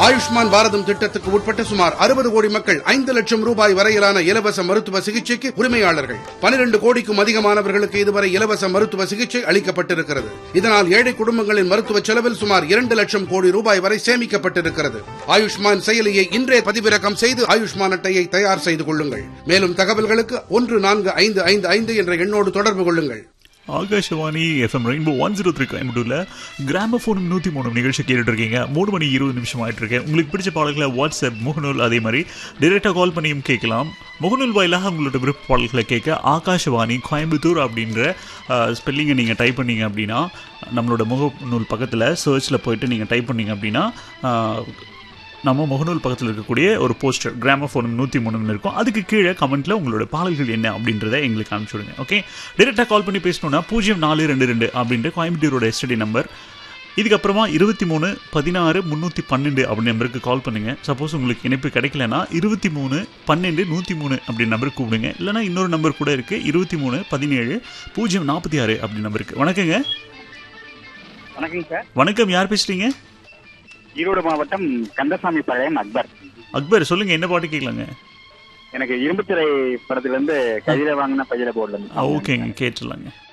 ஆயுஷ்மான் பாரதம் திட்டத்துக்கு உட்பட்ட சுமார் அறுபது கோடி மக்கள் ஐந்து லட்சம் ரூபாய் வரையிலான இலவச மருத்துவ சிகிச்சைக்கு உரிமையாளர்கள் பனிரெண்டு கோடிக்கும் அதிகமானவர்களுக்கு இதுவரை இலவச மருத்துவ சிகிச்சை அளிக்கப்பட்டிருக்கிறது இதனால் ஏழை குடும்பங்களின் மருத்துவ செலவில் சுமார் இரண்டு லட்சம் கோடி ரூபாய் வரை சேமிக்கப்பட்டிருக்கிறது ஆயுஷ்மான் செயலியை இன்றே பதிவிறக்கம் செய்து ஆயுஷ்மான் அட்டையை தயார் செய்து கொள்ளுங்கள் மேலும் தகவல்களுக்கு ஒன்று நான்கு ஐந்து ஐந்து ஐந்து என்ற எண்ணோடு தொடர்பு கொள்ளுங்கள் Akashvani FM rainbow one zero three கோயம்புத்தூர்ல கிராமபோன் நூற்றி மூணு நிகழ்ச்சி கேட்டுட்டு இருக்கீங்க மூணு மணி இருபது நிமிஷம் ஆயிட்டு இருக்கு உங்களுக்கு பிடிச்ச பாடல்களை வாட்ஸ்அப் முகநூல் அதே மாதிரி டைரெக்டாக கால் பண்ணியும் கேட்கலாம் முகநூல் வாயிலாக உங்களோட விருப்ப பாடல்களை கேட்க ஆகாஷவாணி கோயம்புத்தூர் அப்படின்ற ஸ்பெல்லிங்கை நீங்கள் டைப் பண்ணீங்க அப்படின்னா நம்மளோட முகநூல் பக்கத்தில் சர்ச்சில் போயிட்டு நீங்கள் டைப் பண்ணீங்க அப்படின்னா ஆஹ், நம்ம முகநூல் பக்கத்தில் இருக்கக்கூடிய ஒரு போஸ்டர் கிராமஃபோன் நூற்றி மூணுன்னு இருக்கும் அதுக்கு கீழே கமெண்ட்டில் உங்களோட பாடல்கள் என்ன அப்படின்றத எங்களுக்கு அனுப்பிச்சுடுங்க ஓகே டேரெக்டாக கால் பண்ணி பேசணும்னா பூஜ்ஜியம் நாலு ரெண்டு ரெண்டு அப்படின்ற கோயம்புத்தூரோட எஸ்டடி நம்பர் இதுக்கப்புறமா இருபத்தி மூணு பதினாறு முந்நூற்றி பன்னெண்டு அப்படி நம்பருக்கு கால் பண்ணுங்கள் சப்போஸ் உங்களுக்கு இணைப்பு கிடைக்கலனா இருபத்தி மூணு பன்னெண்டு நூற்றி மூணு அப்படி நம்பருக்கு கூப்பிடுங்க இல்லைனா இன்னொரு நம்பர் கூட இருக்குது இருபத்தி மூணு பதினேழு பூஜ்ஜியம் நாற்பத்தி ஆறு அப்படி நம்பருக்கு வணக்கங்க வணக்கம் சார் வணக்கம் யார் பேசுகிறீங்க ஈரோடு மாவட்டம் கந்தசாமி பாளையம் அக்பர் அக்பர் சொல்லுங்கள் என்ன பாட்டு கேட்கலாங்க எனக்கு இரும்புத்திரை படத்துல இருந்து கையில வாங்கின பையில போடல ஓகேங்க கேட்டுடலாங்க